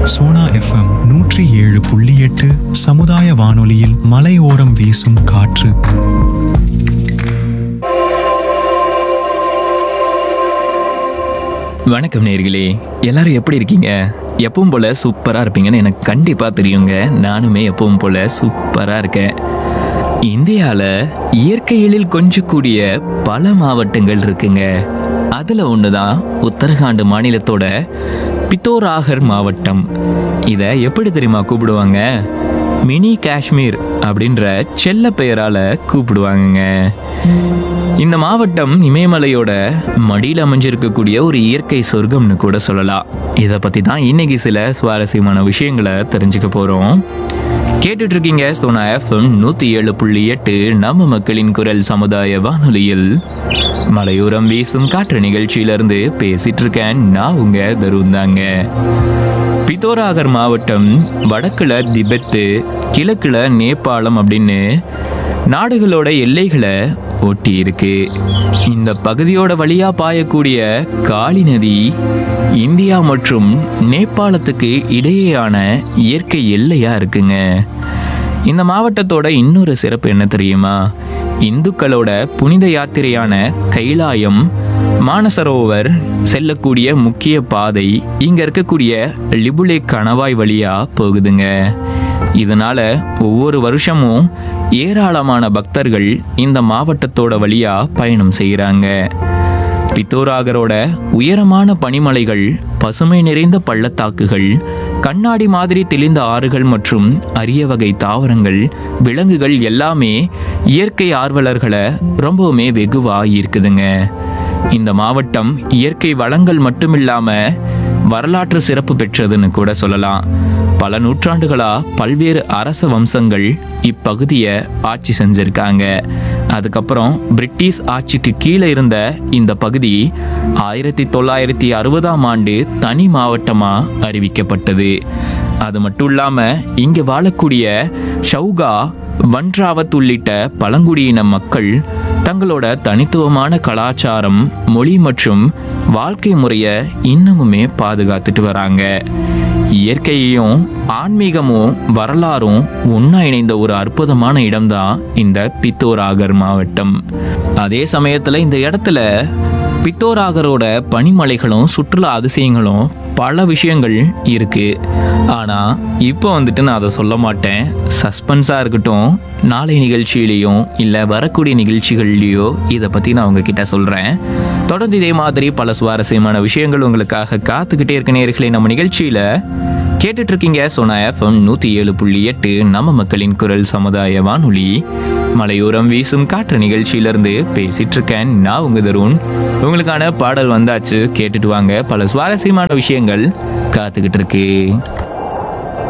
Sona FM நூற்றி ஏழு புள்ளி எட்டு சமுதாய வானொலியில் மலையோரம் வீசும் காற்று வணக்கம் நேர்களே எல்லாரும் எப்படி இருக்கீங்க எப்பவும் போல சூப்பரா இருப்பீங்கன்னு எனக்கு கண்டிப்பா தெரியுங்க நானுமே எப்பவும் போல சூப்பரா இருக்கேன் இந்தியால இயற்கை எழில் கொஞ்சக்கூடிய பல மாவட்டங்கள் இருக்குங்க அதுல ஒண்ணுதான் உத்தரகாண்ட் மாநிலத்தோட பித்தோராகர் மாவட்டம் இதை எப்படி தெரியுமா கூப்பிடுவாங்க மினி காஷ்மீர் அப்படின்ற செல்ல பெயரால கூப்பிடுவாங்கங்க இந்த மாவட்டம் இமயமலையோட மடியில் அமைஞ்சிருக்கக்கூடிய ஒரு இயற்கை சொர்க்கம்னு கூட சொல்லலாம் இதை பற்றி தான் இன்னைக்கு சில சுவாரஸ்யமான விஷயங்களை தெரிஞ்சுக்க போகிறோம் கேட்டுட்டு இருக்கீங்க சோனா எஃப்எம் நூற்றி ஏழு புள்ளி எட்டு நம்ம மக்களின் குரல் சமுதாய வானொலியில் மலையோரம் வீசும் காற்று நிகழ்ச்சியிலிருந்து பேசிட்டு இருக்கேன் நான் உங்க தருண் தாங்க பித்தோராகர் மாவட்டம் வடக்குல திபெத்து கிழக்குல நேபாளம் அப்படின்னு நாடுகளோட எல்லைகளை ஒட்டி இருக்கு இந்த பகுதியோட வழியா பாயக்கூடிய காளி நதி இந்தியா மற்றும் நேபாளத்துக்கு இடையேயான இயற்கை எல்லையா இருக்குங்க இந்த மாவட்டத்தோட இன்னொரு சிறப்பு என்ன தெரியுமா இந்துக்களோட புனித யாத்திரையான கைலாயம் மானசரோவர் செல்லக்கூடிய முக்கிய பாதை இங்க இருக்கக்கூடிய லிபுலே கணவாய் வழியா போகுதுங்க இதனால ஒவ்வொரு வருஷமும் ஏராளமான பக்தர்கள் இந்த மாவட்டத்தோட வழியா பயணம் செய்கிறாங்க பித்தோராகரோட உயரமான பனிமலைகள் பசுமை நிறைந்த பள்ளத்தாக்குகள் கண்ணாடி மாதிரி தெளிந்த ஆறுகள் மற்றும் அரிய வகை தாவரங்கள் விலங்குகள் எல்லாமே இயற்கை ஆர்வலர்களை ரொம்பவுமே வெகுவா இருக்குதுங்க இந்த மாவட்டம் இயற்கை வளங்கள் மட்டுமில்லாம வரலாற்று சிறப்பு பெற்றதுன்னு கூட சொல்லலாம் பல நூற்றாண்டுகளா பல்வேறு அரச வம்சங்கள் இப்பகுதியை ஆட்சி செஞ்சிருக்காங்க அதுக்கப்புறம் பிரிட்டிஷ் ஆட்சிக்கு கீழே இருந்த இந்த பகுதி ஆயிரத்தி தொள்ளாயிரத்தி அறுபதாம் ஆண்டு தனி மாவட்டமா அறிவிக்கப்பட்டது அது மட்டும் இல்லாம இங்க வாழக்கூடிய ஷவுகா வன்றாவத் உள்ளிட்ட பழங்குடியின மக்கள் தங்களோட தனித்துவமான கலாச்சாரம் மொழி மற்றும் வாழ்க்கை முறையை இன்னமுமே பாதுகாத்துட்டு வராங்க இயற்கையையும் ஆன்மீகமும் வரலாறும் ஒன்றா இணைந்த ஒரு அற்புதமான இடம்தான் இந்த பித்தோராகர் மாவட்டம் அதே சமயத்தில் இந்த இடத்துல பித்தோராகரோட பனிமலைகளும் சுற்றுலா அதிசயங்களும் பல விஷயங்கள் இருக்கு ஆனா இப்போ வந்துட்டு நான் அதை சொல்ல மாட்டேன் சஸ்பென்ஸா இருக்கட்டும் நாளை நிகழ்ச்சியிலையும் இல்ல வரக்கூடிய நிகழ்ச்சிகள்லையோ இதை பத்தி நான் உங்ககிட்ட சொல்றேன் தொடர்ந்து இதே மாதிரி பல சுவாரஸ்யமான விஷயங்கள் உங்களுக்காக காத்துக்கிட்டே இருக்க நேர்களை நம்ம நிகழ்ச்சியில கேட்டுட்டு இருக்கீங்க சோனா எஃப்எம் நூத்தி ஏழு புள்ளி எட்டு நம்ம மக்களின் குரல் சமுதாய வானொலி மலையோரம் வீசும் காற்று நிகழ்ச்சியிலிருந்து பேசிட்டு இருக்கேன் நான் உங்க தருண் உங்களுக்கான பாடல் வந்தாச்சு கேட்டுட்டு வாங்க பல சுவாரஸ்யமான விஷயங்கள் காத்துக்கிட்டு இருக்கு